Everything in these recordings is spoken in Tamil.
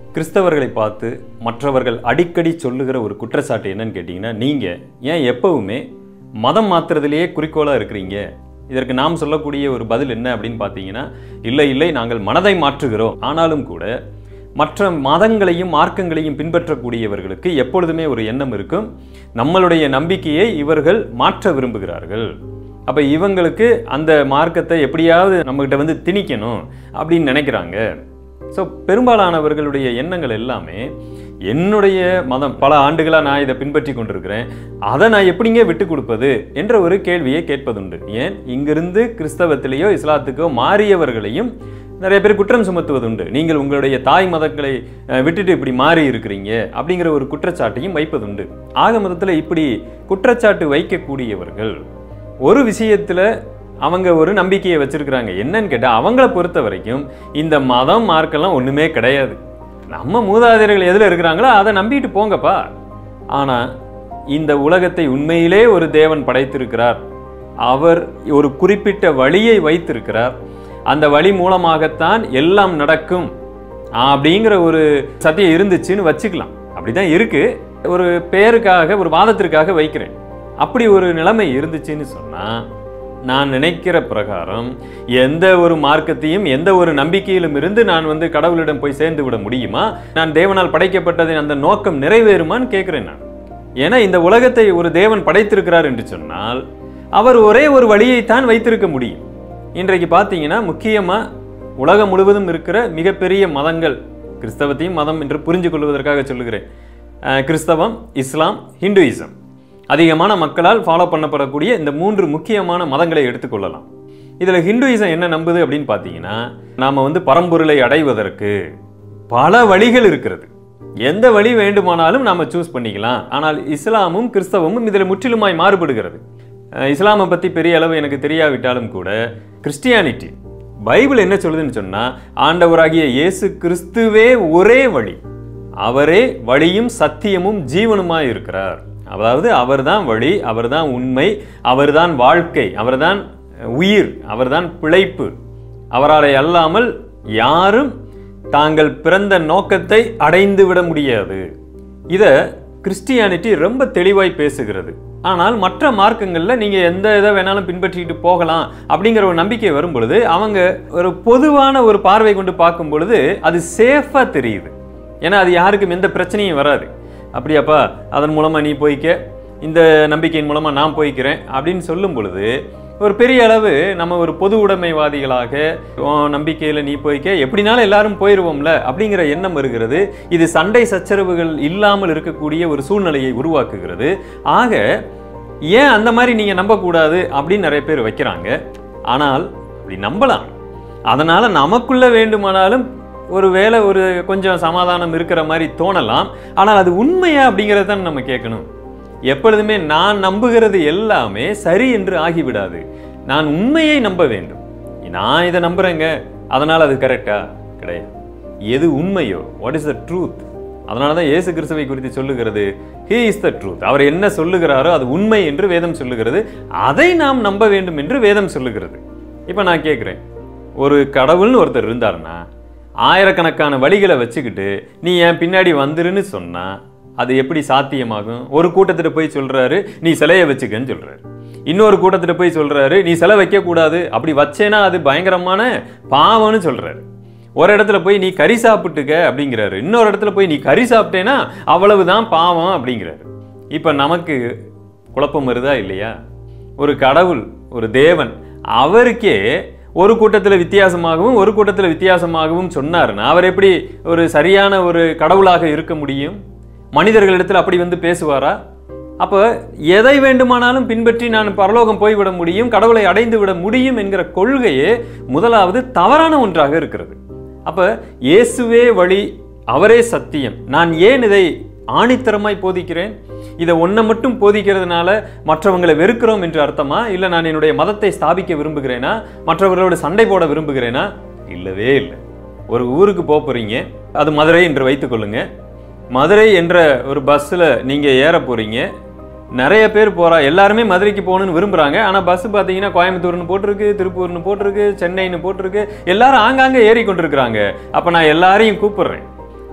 கிறிஸ்தவர்களை பார்த்து மற்றவர்கள் அடிக்கடி சொல்லுகிற ஒரு குற்றச்சாட்டு என்னன்னு கேட்டிங்கன்னா நீங்கள் ஏன் எப்பவுமே மதம் மாத்துறதுலேயே குறிக்கோளாக இருக்கிறீங்க இதற்கு நாம் சொல்லக்கூடிய ஒரு பதில் என்ன அப்படின்னு பார்த்தீங்கன்னா இல்லை இல்லை நாங்கள் மனதை மாற்றுகிறோம் ஆனாலும் கூட மற்ற மதங்களையும் மார்க்கங்களையும் பின்பற்றக்கூடியவர்களுக்கு எப்பொழுதுமே ஒரு எண்ணம் இருக்கும் நம்மளுடைய நம்பிக்கையை இவர்கள் மாற்ற விரும்புகிறார்கள் அப்போ இவங்களுக்கு அந்த மார்க்கத்தை எப்படியாவது நம்மகிட்ட வந்து திணிக்கணும் அப்படின்னு நினைக்கிறாங்க ஸோ பெரும்பாலானவர்களுடைய எண்ணங்கள் எல்லாமே என்னுடைய மதம் பல ஆண்டுகளாக நான் இதை பின்பற்றி கொண்டிருக்கிறேன் அதை நான் எப்படிங்க விட்டு கொடுப்பது என்ற ஒரு கேள்வியை கேட்பதுண்டு ஏன் இங்கிருந்து கிறிஸ்தவத்திலேயோ இஸ்லாத்துக்கோ மாறியவர்களையும் நிறைய பேர் குற்றம் சுமத்துவதுண்டு நீங்கள் உங்களுடைய தாய் மதங்களை அஹ், விட்டுட்டு இப்படி மாறி இருக்கிறீங்க அப்படிங்கிற ஒரு குற்றச்சாட்டையும் வைப்பதுண்டு ஆக மதத்தில் இப்படி குற்றச்சாட்டு வைக்கக்கூடியவர்கள் ஒரு விஷயத்தில் அவங்க ஒரு நம்பிக்கையை வச்சிருக்கிறாங்க என்னன்னு கேட்டால் அவங்கள பொறுத்த வரைக்கும் இந்த மதம் மார்க்கெல்லாம் ஒன்றுமே கிடையாது நம்ம மூதாதையர்கள் எதில் இருக்கிறாங்களோ அதை நம்பிட்டு போங்கப்பா ஆனால் இந்த உலகத்தை உண்மையிலே ஒரு தேவன் படைத்திருக்கிறார் அவர் ஒரு குறிப்பிட்ட வழியை வைத்திருக்கிறார் அந்த வழி மூலமாகத்தான் எல்லாம் நடக்கும் அப்படிங்கிற ஒரு சத்தியம் இருந்துச்சுன்னு வச்சுக்கலாம் அப்படிதான் இருக்கு ஒரு பேருக்காக ஒரு வாதத்திற்காக வைக்கிறேன் அப்படி ஒரு நிலைமை இருந்துச்சுன்னு சொன்னா நான் நினைக்கிற பிரகாரம் எந்த ஒரு மார்க்கத்தையும் எந்த ஒரு நம்பிக்கையிலும் இருந்து நான் வந்து கடவுளிடம் போய் சேர்ந்து விட முடியுமா நான் தேவனால் படைக்கப்பட்டதின் அந்த நோக்கம் நிறைவேறுமான்னு கேட்கிறேன் நான் ஏன்னா இந்த உலகத்தை ஒரு தேவன் படைத்திருக்கிறார் என்று சொன்னால் அவர் ஒரே ஒரு வழியைத்தான் வைத்திருக்க முடியும் இன்றைக்கு பார்த்தீங்கன்னா முக்கியமாக உலகம் முழுவதும் இருக்கிற மிகப்பெரிய மதங்கள் கிறிஸ்தவத்தையும் மதம் என்று புரிஞ்சு கொள்வதற்காக சொல்லுகிறேன் அஹ், கிறிஸ்தவம் இஸ்லாம் ஹிந்துயிசம் அதிகமான மக்களால் ஃபாலோ பண்ணப்படக்கூடிய இந்த மூன்று முக்கியமான மதங்களை எடுத்துக்கொள்ளலாம் இதில் ஹிந்துயிசம் என்ன நம்புது அப்படின்னு பார்த்தீங்கன்னா நாம் வந்து பரம்பொருளை அடைவதற்கு பல வழிகள் இருக்கிறது எந்த வழி வேண்டுமானாலும் நாம சூஸ் பண்ணிக்கலாம் ஆனால் இஸ்லாமும் கிறிஸ்தவமும் இதில் முற்றிலுமாய் மாறுபடுகிறது அஹ் இஸ்லாமை பற்றி பெரிய அளவு எனக்கு தெரியாவிட்டாலும் கூட கிறிஸ்டியானிட்டி பைபிள் என்ன சொல்லுதுன்னு சொன்னா ஆண்டவராகிய இயேசு கிறிஸ்துவே ஒரே வழி அவரே வழியும் சத்தியமும் ஜீவனுமாய் இருக்கிறார் அதாவது அவர்தான் வழி அவர்தான் உண்மை அவர்தான் வாழ்க்கை அவர்தான் உயிர் அவர்தான் பிழைப்பு அவராலே அல்லாமல் யாரும் தாங்கள் பிறந்த நோக்கத்தை அடைந்து விட முடியாது இத கிறிஸ்டியானிட்டி ரொம்ப தெளிவாய் பேசுகிறது ஆனால் மற்ற மார்க்கங்கள்ல நீங்க எந்த இதை வேணாலும் பின்பற்றிட்டு போகலாம் அப்படிங்கிற ஒரு நம்பிக்கை வரும் பொழுது அவங்க ஒரு பொதுவான ஒரு பார்வை கொண்டு பார்க்கும் பொழுது அது சேஃபா தெரியுது ஏன்னா அது யாருக்கும் எந்த பிரச்சனையும் வராது அப்படியாப்பா அதன் மூலமா நீ போய்க்க இந்த நம்பிக்கையின் மூலமா நான் போய்க்கிறேன் அப்படின்னு சொல்லும் பொழுது ஒரு பெரிய அளவு நம்ம ஒரு பொது உடைமைவாதிகளாக உன் நம்பிக்கையில நீ போய்க்க எப்படினாலும் எல்லாரும் போயிடுவோம்ல அப்படிங்கிற எண்ணம் வருகிறது இது சண்டை சச்சரவுகள் இல்லாமல் இருக்கக்கூடிய ஒரு சூழ்நிலையை உருவாக்குகிறது ஆக ஏன் அந்த மாதிரி நீங்க நம்பக்கூடாது அப்படின்னு நிறைய பேர் வைக்கிறாங்க ஆனால் அப்படி நம்பலாம் அதனால நமக்குள்ள வேண்டுமானாலும் ஒரு வேளை ஒரு கொஞ்சம் சமாதானம் இருக்கிற மாதிரி தோணலாம் ஆனால் அது உண்மையா அப்படிங்கிறத தான் நம்ம கேட்கணும் எப்பொழுதுமே நான் நம்புகிறது எல்லாமே சரி என்று ஆகிவிடாது நான் உண்மையை நம்ப வேண்டும் நான் இதை நம்புறேங்க அதனால் அது கரெக்டா கிடையாது எது உண்மையோ வாட் இஸ் த ட்ரூத் அதனால தான் இயேசு கிறிஸ்துவை குறித்து சொல்லுகிறது ஹீ இஸ் த ட்ரூத் அவர் என்ன சொல்லுகிறாரோ அது உண்மை என்று வேதம் சொல்லுகிறது அதை நாம் நம்ப வேண்டும் என்று வேதம் சொல்லுகிறது இப்போ நான் கேட்குறேன் ஒரு கடவுள்னு ஒருத்தர் இருந்தாருன்னா ஆயிரக்கணக்கான வழிகளை வச்சுக்கிட்டு நீ என் பின்னாடி வந்துருன்னு சொன்னா அது எப்படி சாத்தியமாகும் ஒரு கூட்டத்திட்ட போய் சொல்றாரு நீ சிலையை வச்சுக்கன்னு சொல்றாரு இன்னொரு கூட்டத்திட்ட போய் சொல்றாரு நீ சிலை வைக்க கூடாது அப்படி வச்சேனா அது பயங்கரமான பாவம்னு சொல்றாரு ஒரு இடத்துல போய் நீ கறி சாப்பிட்டுக்க அப்படிங்கிறாரு இன்னொரு இடத்துல போய் நீ கறி சாப்பிட்டேன்னா அவ்வளவுதான் பாவம் அப்படிங்கிறாரு இப்ப நமக்கு குழப்பம் வருதா இல்லையா ஒரு கடவுள் ஒரு தேவன் அவருக்கே ஒரு கூட்டத்தில் வித்தியாசமாகவும் ஒரு கூட்டத்தில் வித்தியாசமாகவும் சொன்னாருன்னா அவர் எப்படி ஒரு சரியான ஒரு கடவுளாக இருக்க முடியும் மனிதர்களிடத்தில் அப்படி வந்து பேசுவாரா அப்போ எதை வேண்டுமானாலும் பின்பற்றி நான் பரலோகம் போய்விட முடியும் கடவுளை அடைந்து விட முடியும் என்கிற கொள்கையே முதலாவது தவறான ஒன்றாக இருக்கிறது அப்ப இயேசுவே வழி அவரே சத்தியம் நான் ஏன் இதை ஆணித்தரமாய் போதிக்கிறேன் இதை ஒன்றை மட்டும் போதிக்கிறதுனால மற்றவங்களை வெறுக்கிறோம் என்று அர்த்தமா இல்லை நான் என்னுடைய மதத்தை ஸ்தாபிக்க விரும்புகிறேனா மற்றவர்களோட சண்டை போட விரும்புகிறேனா இல்லவே இல்லை ஒரு ஊருக்கு போக போறீங்க அது மதுரை என்று வைத்துக்கொள்ளுங்க மதுரை என்ற ஒரு பஸ்ஸில் நீங்கள் ஏற போறீங்க நிறைய பேர் போறா எல்லாருமே மதுரைக்கு போகணும்னு விரும்புறாங்க ஆனால் பஸ் பார்த்தீங்கன்னா கோயம்புத்தூர்னு போட்டிருக்கு திருப்பூர்னு போட்டிருக்கு சென்னைன்னு போட்டிருக்கு எல்லாரும் ஆங்காங்கே ஏறி கொண்டிருக்கிறாங்க அப்போ நான் எல்லாரையும் கூப்பிடுறேன்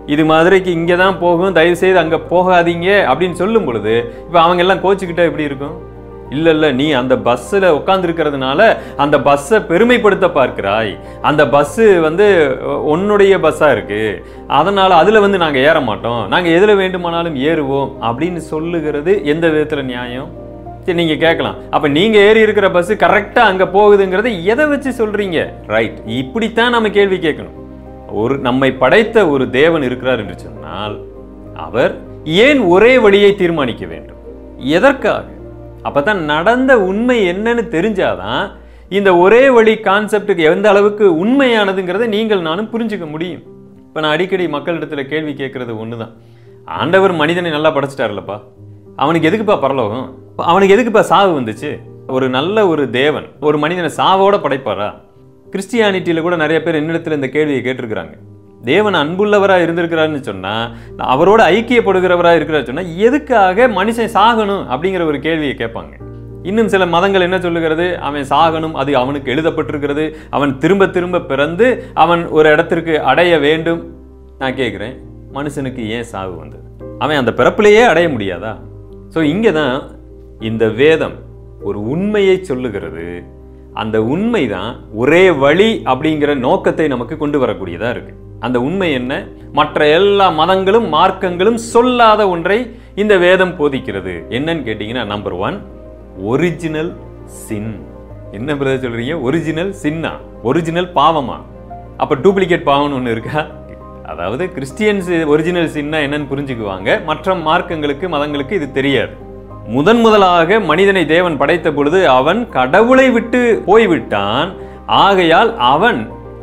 இது மாதிரிக்கு இங்கே தான் போகும் தயவு செய்து அங்கே போகாதீங்க அப்படின்னு சொல்லும் பொழுது இப்போ அவங்க எல்லாம் கோச்சுக்கிட்டா எப்படி இருக்கும் இல்லை இல்லை நீ அந்த பஸ்ஸில் உட்காந்துருக்கிறதுனால அந்த பஸ்ஸை பெருமைப்படுத்த பார்க்கிறாய் அந்த பஸ்ஸு வந்து உன்னுடைய பஸ்ஸாக இருக்கு அதனால் அதில் வந்து நாங்கள் ஏற மாட்டோம் நாங்கள் எதில் வேண்டுமானாலும் ஏறுவோம் அப்படின்னு சொல்லுகிறது எந்த விதத்தில் நியாயம் சரி நீங்கள் கேட்கலாம் அப்போ நீங்கள் ஏறி இருக்கிற பஸ்ஸு கரெக்டாக அங்கே போகுதுங்கிறத எதை வச்சு சொல்கிறீங்க ரைட் இப்படித்தான் நம்ம கேள்வி கேட்கணும் ஒரு நம்மை படைத்த ஒரு தேவன் இருக்கிறார் என்று சொன்னால் அவர் ஏன் ஒரே வழியை தீர்மானிக்க வேண்டும் எதற்காக அப்பதான் நடந்த உண்மை என்னன்னு தெரிஞ்சாதான் இந்த ஒரே வழி கான்செப்டுக்கு எந்த அளவுக்கு உண்மையானதுங்கிறத நீங்கள் நானும் புரிஞ்சுக்க முடியும் இப்போ நான் அடிக்கடி மக்களிடத்துல கேள்வி கேட்கறது ஒன்று தான் ஆண்டவர் மனிதனை நல்லா படைச்சிட்டார்லப்பா அவனுக்கு எதுக்குப்பா பரலோகம் அவனுக்கு எதுக்குப்பா சாவு வந்துச்சு ஒரு நல்ல ஒரு தேவன் ஒரு மனிதனை சாவோட படைப்பாரா கிறிஸ்டியானிட்டியில கூட நிறைய பேர் என்னிடத்துல இந்த கேள்வியை கேட்டிருக்கிறாங்க தேவன் அன்புள்ளவராக இருந்திருக்கிறாருன்னு சொன்னா அவரோட ஐக்கியப்படுகிறவராக இருக்கிறார் சொன்னா எதுக்காக மனுஷன் சாகணும் அப்படிங்கிற ஒரு கேள்வியை கேட்பாங்க இன்னும் சில மதங்கள் என்ன சொல்லுகிறது அவன் சாகணும் அது அவனுக்கு எழுதப்பட்டிருக்கிறது அவன் திரும்ப திரும்ப பிறந்து அவன் ஒரு இடத்திற்கு அடைய வேண்டும் நான் கேட்குறேன் மனுஷனுக்கு ஏன் சாவு வந்தது அவன் அந்த பிறப்பிலேயே அடைய முடியாதா ஸோ இங்கே தான் இந்த வேதம் ஒரு உண்மையை சொல்லுகிறது அந்த உண்மை தான் ஒரே வழி அப்படிங்கிற நோக்கத்தை நமக்கு கொண்டு வரக்கூடியதா இருக்கு அந்த உண்மை என்ன மற்ற எல்லா மதங்களும் மார்க்கங்களும் சொல்லாத ஒன்றை இந்த வேதம் போதிக்கிறது என்னன்னு கேட்டீங்கன்னா நம்பர் ஒன் ஒரிஜினல் சின் என்ன பிரதர் சொல்றீங்க ஒரிஜினல் சின்னா ஒரிஜினல் பாவமா அப்ப டூப்ளிகேட் பாவம்னு ஒன்று இருக்கா அதாவது கிறிஸ்டியன்ஸ் ஒரிஜினல் சின்னா என்னன்னு புரிஞ்சுக்குவாங்க மற்ற மார்க்கங்களுக்கு மதங்களுக்கு இது தெரியாது முதன் முதலாக மனிதனை தேவன் படைத்த பொழுது அவன் கடவுளை விட்டு போய்விட்டான் ஆகையால் அவன்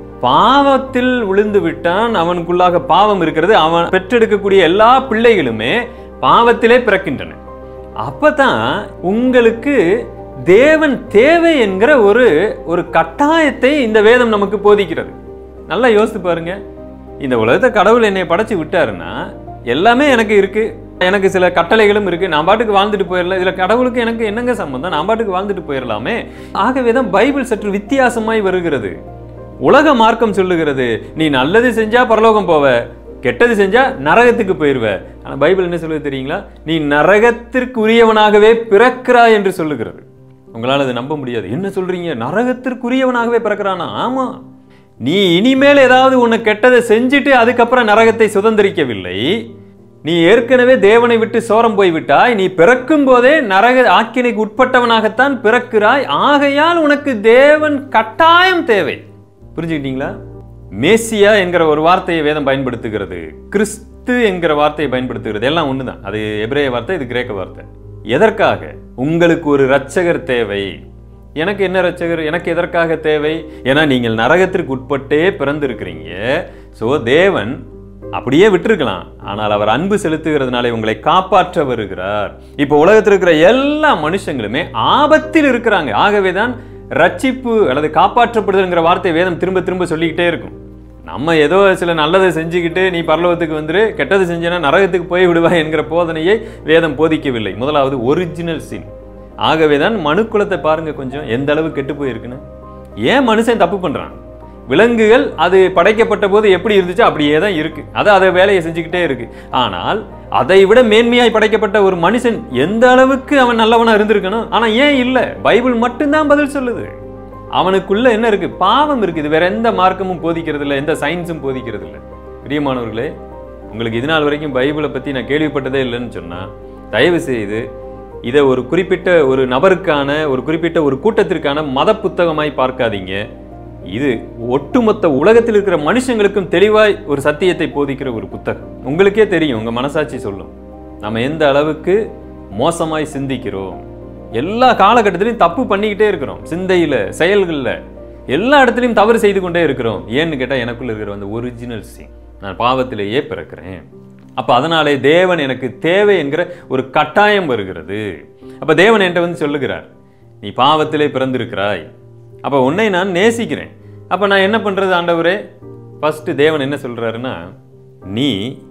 பாவத்தில் விழுந்து விட்டான் அவனுக்குள்ளாக பாவம் இருக்கிறது அவன் பெற்றெடுக்கக்கூடிய எல்லா பிள்ளைகளுமே பாவத்திலே பிறக்கின்றன அப்பதான் உங்களுக்கு தேவன் தேவை என்கிற ஒரு ஒரு கட்டாயத்தை இந்த வேதம் நமக்கு போதிக்கிறது நல்லா யோசித்து பாருங்க இந்த உலகத்தை கடவுள் என்னை படைச்சு விட்டாருன்னா எல்லாமே எனக்கு இருக்கு எனக்கு சில கட்டளைகளும் இருக்கு நான் பாட்டுக்கு வாழ்ந்துட்டு போயிடலாம் இதுல கடவுளுக்கு எனக்கு என்னங்க சம்பந்தம் நான் பாட்டுக்கு வாழ்ந்துட்டு போயிடலாமே ஆகவே தான் பைபிள் சற்று வித்தியாசமாய் வருகிறது உலக மார்க்கம் சொல்லுகிறது நீ நல்லது செஞ்சா பரலோகம் போவ கெட்டது செஞ்சா நரகத்துக்கு போயிருவ ஆனா பைபிள் என்ன சொல்லுது தெரியுங்களா நீ நரகத்திற்கு உரியவனாகவே பிறக்கிறாய் என்று சொல்லுகிறது உங்களால் அதை நம்ப முடியாது என்ன சொல்றீங்க நரகத்திற்குரியவனாகவே பிறக்கிறானா ஆமா நீ இனிமேல் ஏதாவது உன்னை கெட்டதை செஞ்சுட்டு அதுக்கப்புறம் நரகத்தை சுதந்திரிக்கவில்லை நீ ஏற்கனவே தேவனை விட்டு சோரம் போய் விட்டாய் நீ பிறக்கும் போதே நரக ஆக்கினைக்கு உட்பட்டவனாகத்தான் பிறக்கிறாய் ஆகையால் உனக்கு தேவன் கட்டாயம் தேவை புரிஞ்சுக்கிட்டீங்களா மேசியா என்கிற ஒரு வார்த்தையை வேதம் பயன்படுத்துகிறது கிறிஸ்து என்கிற வார்த்தையை பயன்படுத்துகிறது எல்லாம் ஒண்ணுதான் அது எபிரேய வார்த்தை இது கிரேக்க வார்த்தை எதற்காக உங்களுக்கு ஒரு இரட்சகர் தேவை எனக்கு என்ன இரட்சகர் எனக்கு எதற்காக தேவை ஏன்னா நீங்கள் நரகத்திற்கு உட்பட்டே பிறந்திருக்கிறீங்க ஸோ தேவன் அப்படியே விட்டிருக்கலாம் ஆனால் அவர் அன்பு செலுத்துகிறதுனால உங்களை காப்பாற்ற வருகிறார் இப்போ உலகத்தில் இருக்கிற எல்லா மனுஷங்களுமே ஆபத்தில் இருக்கிறாங்க ஆகவே தான் ரட்சிப்பு அல்லது காப்பாற்றப்படுதல்ங்கிற வார்த்தை வேதம் திரும்ப திரும்ப சொல்லிக்கிட்டே இருக்கும் நம்ம ஏதோ சில நல்லதை செஞ்சுக்கிட்டு நீ பரலோகத்துக்கு வந்துரு கெட்டது செஞ்சேன்னா நரகத்துக்கு போய் விடுவாய் என்கிற போதனையை வேதம் போதிக்கவில்லை முதலாவது ஒரிஜினல் சின் ஆகவே தான் மனுக்குலத்தை பாருங்க கொஞ்சம் எந்த அளவு கெட்டு போயிருக்குன்னு ஏன் மனுஷன் தப்பு பண்றான் விலங்குகள் அது படைக்கப்பட்ட போது எப்படி இருந்துச்சோ அப்படியே தான் இருக்கு அது அதை வேலையை செஞ்சுக்கிட்டே இருக்கு ஆனால் அதை விட மேன்மையாய் படைக்கப்பட்ட ஒரு மனுஷன் எந்த அளவுக்கு அவன் நல்லவனா இருந்திருக்கணும் ஆனா ஏன் இல்லை பைபிள் மட்டும்தான் பதில் சொல்லுது அவனுக்குள்ள என்ன இருக்கு பாவம் இருக்குது வேற எந்த மார்க்கமும் போதிக்கிறது இல்லை எந்த சயின்ஸும் போதிக்கிறது இல்லை பிரியமானவர்களே உங்களுக்கு இது நாள் வரைக்கும் பைபிளை பத்தி நான் கேள்விப்பட்டதே இல்லைன்னு சொன்னா தயவு செய்து இதை ஒரு குறிப்பிட்ட ஒரு நபருக்கான ஒரு குறிப்பிட்ட ஒரு கூட்டத்திற்கான மத புத்தகமாய் பார்க்காதீங்க இது ஒட்டுமொத்த உலகத்தில் இருக்கிற மனுஷங்களுக்கும் தெளிவாய் ஒரு சத்தியத்தை போதிக்கிற ஒரு புத்தகம் உங்களுக்கே தெரியும் உங்க மனசாட்சி சொல்லும் நம்ம எந்த அளவுக்கு மோசமாய் சிந்திக்கிறோம் எல்லா காலகட்டத்திலையும் தப்பு பண்ணிக்கிட்டே இருக்கிறோம் சிந்தையில செயல்கள்ல எல்லா இடத்துலையும் தவறு செய்து கொண்டே இருக்கிறோம் ஏன்னு கேட்டா எனக்குள்ள இருக்கிற அந்த ஒரிஜினல் சீன் நான் பாவத்திலேயே பிறக்கிறேன் அப்ப அதனாலே தேவன் எனக்கு தேவை என்கிற ஒரு கட்டாயம் வருகிறது அப்ப தேவன் என்கிட்ட வந்து சொல்லுகிறார் நீ பாவத்திலே பிறந்திருக்கிறாய் அப்ப உன்னை நான் நேசிக்கிறேன் அப்ப நான் என்ன பண்றது ஆண்டவரே ஃபர்ஸ்ட் தேவன் என்ன சொல்றாருன்னா நீ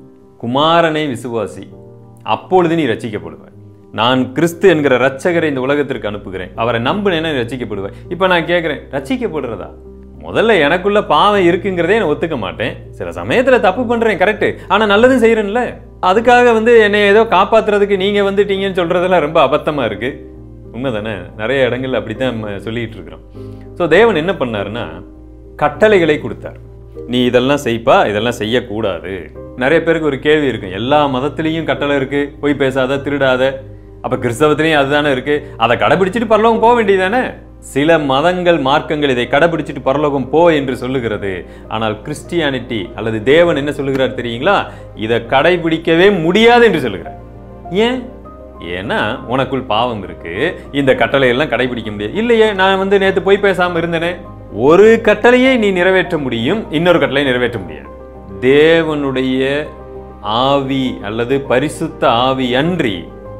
குமாரனை விசுவாசி அப்பொழுது நீ ரட்சிக்கப்படுவாய் நான் கிறிஸ்து என்கிற ரட்சகரை இந்த உலகத்திற்கு அனுப்புகிறேன் அவரை நம்பினேன்னா நீ ரட்சிக்கப்படுவாய் இப்போ நான் கேட்குறேன் ரட்சிக்கப்படுறதா முதல்ல எனக்குள்ள பாவம் இருக்குங்கிறதே நான் ஒத்துக்க மாட்டேன் சில சமயத்துல தப்பு பண்றேன் கரெக்ட் ஆனா நல்லதும் செய்யறேன்ல அதுக்காக வந்து என்னை ஏதோ காப்பாத்துறதுக்கு நீங்க வந்துட்டீங்கன்னு சொல்றதெல்லாம் ரொம்ப அபத்தமா இருக்கு உண்மைதானே நிறைய இடங்கள்ல அப்படித்தான் நம்ம சொல்லிட்டு இருக்கிறோம் ஸோ தேவன் என்ன பண்ணாருன்னா கட்டளைகளை கொடுத்தார் நீ இதெல்லாம் செய்ப்பா இதெல்லாம் செய்யக்கூடாது நிறைய பேருக்கு ஒரு கேள்வி இருக்கும் எல்லா மதத்திலையும் கட்டளை இருக்கு போய் பேசாத திருடாத அப்ப கிறிஸ்தவத்திலையும் அதுதானே இருக்கு அதை கடைபிடிச்சிட்டு பரலோகம் போக வேண்டியதானே சில மதங்கள் மார்க்கங்கள் இதை கடைபிடிச்சிட்டு பரலோகம் போ என்று சொல்லுகிறது ஆனால் கிறிஸ்டியானிட்டி அல்லது தேவன் என்ன சொல்லுகிறார் தெரியுங்களா இதை கடைபிடிக்கவே முடியாது என்று சொல்லுகிறார் ஏன் ஏன்னா உனக்குள் பாவம் இருக்கு இந்த கட்டளை எல்லாம் கடைபிடிக்க முடியாது இல்லையே நான் வந்து நேத்து போய் பேசாம இருந்தேனே ஒரு கட்டளையை நீ நிறைவேற்ற முடியும் இன்னொரு கட்டளையை நிறைவேற்ற முடியாது தேவனுடைய ஆவி அல்லது பரிசுத்த ஆவி அன்றி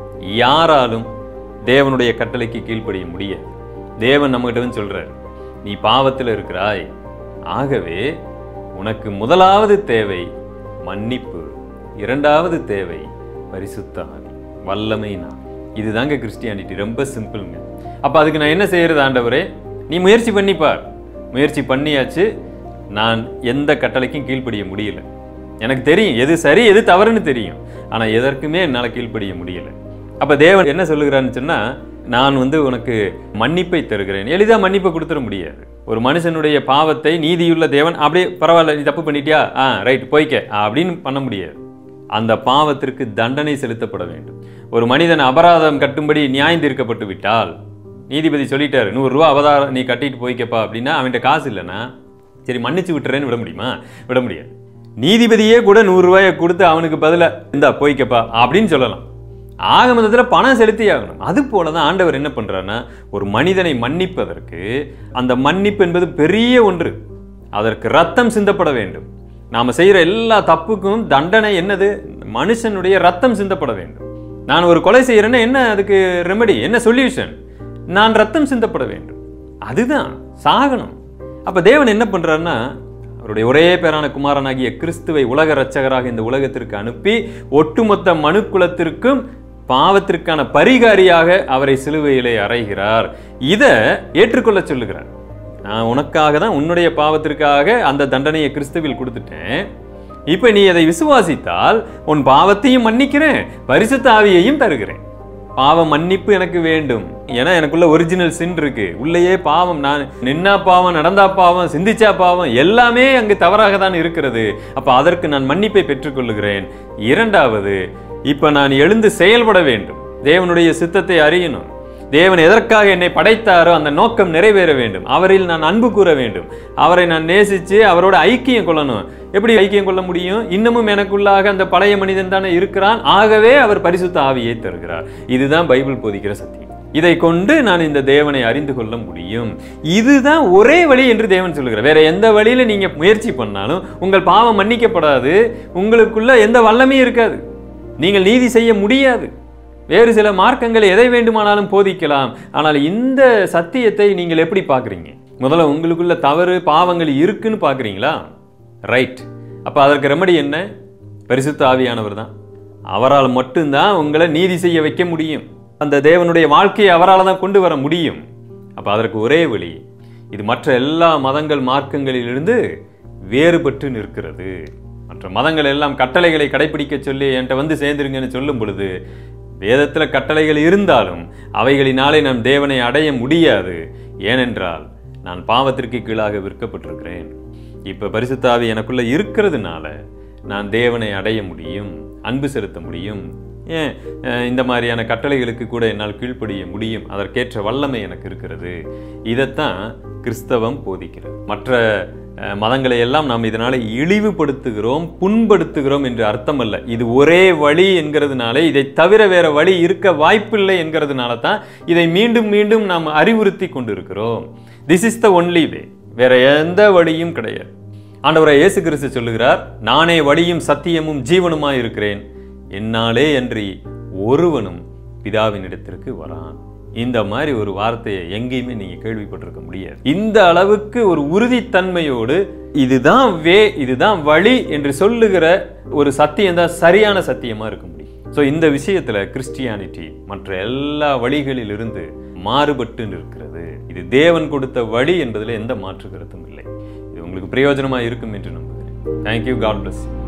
யாராலும் தேவனுடைய கட்டளைக்கு கீழ்ப்படிய முடியாது தேவன் நம்மகிட்ட வந்து சொல்றார் நீ பாவத்தில் இருக்கிறாய் ஆகவே உனக்கு முதலாவது தேவை மன்னிப்பு இரண்டாவது தேவை பரிசுத்த ஆவி வல்லமை நான் இதுதாங்க கிறிஸ்டியானிட்டி ரொம்ப சிம்பிளுங்க அப்ப அதுக்கு நான் என்ன செய்யறது ஆண்டவரே நீ முயற்சி பண்ணிப்பார் முயற்சி பண்ணியாச்சு நான் எந்த கட்டளைக்கும் கீழ்ப்படிய முடியல எனக்கு தெரியும் எது சரி எது தவறுன்னு தெரியும் ஆனா எதற்குமே என்னால் கீழ்ப்படிய முடியல அப்ப தேவன் என்ன சொல்லுகிறான்னு சொன்னா நான் வந்து உனக்கு மன்னிப்பை தருகிறேன் எளிதா மன்னிப்பை கொடுத்துட முடியாது ஒரு மனுஷனுடைய பாவத்தை நீதியுள்ள தேவன் அப்படியே பரவாயில்ல நீ தப்பு பண்ணிட்டியா ஆ ரைட் போய்க்க அப்படின்னு பண்ண முடியாது அந்த பாவத்திற்கு தண்டனை செலுத்தப்பட வேண்டும் ஒரு மனிதன் அபராதம் கட்டும்படி நியாயம் தீர்க்கப்பட்டு விட்டால் நீதிபதி சொல்லிட்டாரு நூறு ரூபா அபதாரம் நீ கட்டிட்டு போய்க்கப்பா அப்படின்னா அவன்கிட்ட காசு இல்லைன்னா சரி மன்னிச்சு விட்டுறேன்னு விட முடியுமா விட முடியாது நீதிபதியே கூட நூறு ரூபாயை கொடுத்து அவனுக்கு பதிலா இந்தா போய்க்கப்பா அப்படின்னு சொல்லலாம் ஆக மொத்தத்தில் பணம் செலுத்தி ஆகணும் அது போல தான் ஆண்டவர் என்ன பண்றாருன்னா ஒரு மனிதனை மன்னிப்பதற்கு அந்த மன்னிப்பு என்பது பெரிய ஒன்று அதற்கு ரத்தம் சிந்தப்பட வேண்டும் நாம செய்யற எல்லா தப்புக்கும் தண்டனை என்னது மனுஷனுடைய ரத்தம் சிந்தப்பட வேண்டும் நான் ஒரு கொலை செய்யறேன்னா என்ன அதுக்கு ரெமெடி என்ன சொல்யூஷன் நான் ரத்தம் சிந்தப்பட வேண்டும் அதுதான் சாகணும் அப்ப தேவன் என்ன பண்றாருன்னா அவருடைய ஒரே பேரான குமாரனாகிய கிறிஸ்துவை உலக இரட்சகராக இந்த உலகத்திற்கு அனுப்பி ஒட்டுமொத்த மனுக்குலத்திற்கும் பாவத்திற்கான பரிகாரியாக அவரை சிலுவையிலே அறைகிறார் இதை ஏற்றுக்கொள்ள சொல்லுகிறார் நான் உனக்காக தான் உன்னுடைய பாவத்திற்காக அந்த தண்டனையை கிறிஸ்துவில் கொடுத்துட்டேன் இப்போ நீ அதை விசுவாசித்தால் உன் பாவத்தையும் மன்னிக்கிறேன் பரிசுத்த ஆவியையும் தருகிறேன் பாவ மன்னிப்பு எனக்கு வேண்டும் ஏன்னா எனக்குள்ள ஒரிஜினல் சின் இருக்கு உள்ளேயே பாவம் நான் நின்னா பாவம் நடந்தா பாவம் சிந்திச்சா பாவம் எல்லாமே அங்கு தவறாக தான் இருக்கிறது அப்ப அதற்கு நான் மன்னிப்பை பெற்றுக்கொள்ளுகிறேன் இரண்டாவது இப்ப நான் எழுந்து செயல்பட வேண்டும் தேவனுடைய சித்தத்தை அறியணும் தேவன் எதற்காக என்னை படைத்தாரோ அந்த நோக்கம் நிறைவேற வேண்டும் அவரில் நான் அன்பு கூற வேண்டும் அவரை நான் நேசிச்சு அவரோட ஐக்கியம் கொள்ளணும் எப்படி ஐக்கியம் கொள்ள முடியும் இன்னமும் எனக்குள்ளாக அந்த பழைய மனிதன் தானே இருக்கிறான் ஆகவே அவர் பரிசுத்த ஆவியை தருகிறார் இதுதான் பைபிள் போதிக்கிற சத்தியம் இதை கொண்டு நான் இந்த தேவனை அறிந்து கொள்ள முடியும் இதுதான் ஒரே வழி என்று தேவன் சொல்லுகிறார் வேற எந்த வழியில நீங்க முயற்சி பண்ணாலும் உங்கள் பாவம் மன்னிக்கப்படாது உங்களுக்குள்ள எந்த வல்லமையும் இருக்காது நீங்கள் நீதி செய்ய முடியாது வேறு சில மார்க்கங்களை எதை வேண்டுமானாலும் போதிக்கலாம் ஆனால் இந்த சத்தியத்தை நீங்கள் எப்படி பார்க்குறீங்க முதல்ல உங்களுக்குள்ள தவறு பாவங்கள் இருக்குன்னு பார்க்குறீங்களா ரைட் அப்போ அதற்கு ரெமடி என்ன பரிசுத்த ஆவியானவர் தான் அவரால் மட்டும்தான் உங்களை நீதி செய்ய வைக்க முடியும் அந்த தேவனுடைய வாழ்க்கையை அவரால் தான் கொண்டு வர முடியும் அப்போ அதற்கு ஒரே வழி இது மற்ற எல்லா மதங்கள் மார்க்கங்களிலிருந்து வேறுபட்டு நிற்கிறது மற்ற மதங்கள் எல்லாம் கட்டளைகளை கடைபிடிக்க சொல்லி என்கிட்ட வந்து சேர்ந்துருங்கன்னு சொல்லும் பொழுது வேதத்துல கட்டளைகள் இருந்தாலும் அவைகளினாலே நாம் தேவனை அடைய முடியாது ஏனென்றால் நான் பாவத்திற்கு கீழாக விற்கப்பட்டிருக்கிறேன் இப்ப பரிசுத்தாவி எனக்குள்ள இருக்கிறதுனால நான் தேவனை அடைய முடியும் அன்பு செலுத்த முடியும் ஏன் அஹ், இந்த மாதிரியான கட்டளைகளுக்கு கூட என்னால் கீழ்ப்படிய முடியும் அதற்கேற்ற வல்லமை எனக்கு இருக்கிறது இதைத்தான் கிறிஸ்தவம் போதிக்கிறது மற்ற அஹ், மதங்களை எல்லாம் நாம் இதனால இழிவுபடுத்துகிறோம் புண்படுத்துகிறோம் என்று அர்த்தம் அல்ல இது ஒரே வழி என்கிறதுனால இதை தவிர வேற வழி இருக்க வாய்ப்பில்லை என்கிறதுனால தான் இதை மீண்டும் மீண்டும் நாம் அறிவுறுத்தி கொண்டிருக்கிறோம் this is the only way வேற எந்த வழியும் கிடையாது ஆண்டவரை இயேசு கிறிஸ்து சொல்லுகிறார் நானே வழியும் சத்தியமும் ஜீவனுமாய் இருக்கிறேன் என்னாலே அன்றி ஒருவனும் பிதாவினிடத்திற்கு வரான் இந்த மாதிரி ஒரு வார்த்தையை எங்கேயுமே நீங்க கேள்விப்பட்டிருக்க முடியாது இந்த அளவுக்கு ஒரு உறுதித்தன்மையோடு இதுதான் வே இதுதான் வழி என்று சொல்லுகிற ஒரு சத்தியம் தான் சரியான சத்தியமா இருக்க முடியும் ஸோ இந்த விஷயத்துல கிறிஸ்டியானிட்டி மற்ற எல்லா வழிகளிலிருந்து மாறுபட்டு நிற்கிறது இது தேவன் கொடுத்த வழி என்பதில் எந்த மாற்று கருத்தும் இல்லை இது உங்களுக்கு பிரயோஜனமாக இருக்கும் என்று நம்புகிறேன் தேங்க்யூ காட் பிளஸ்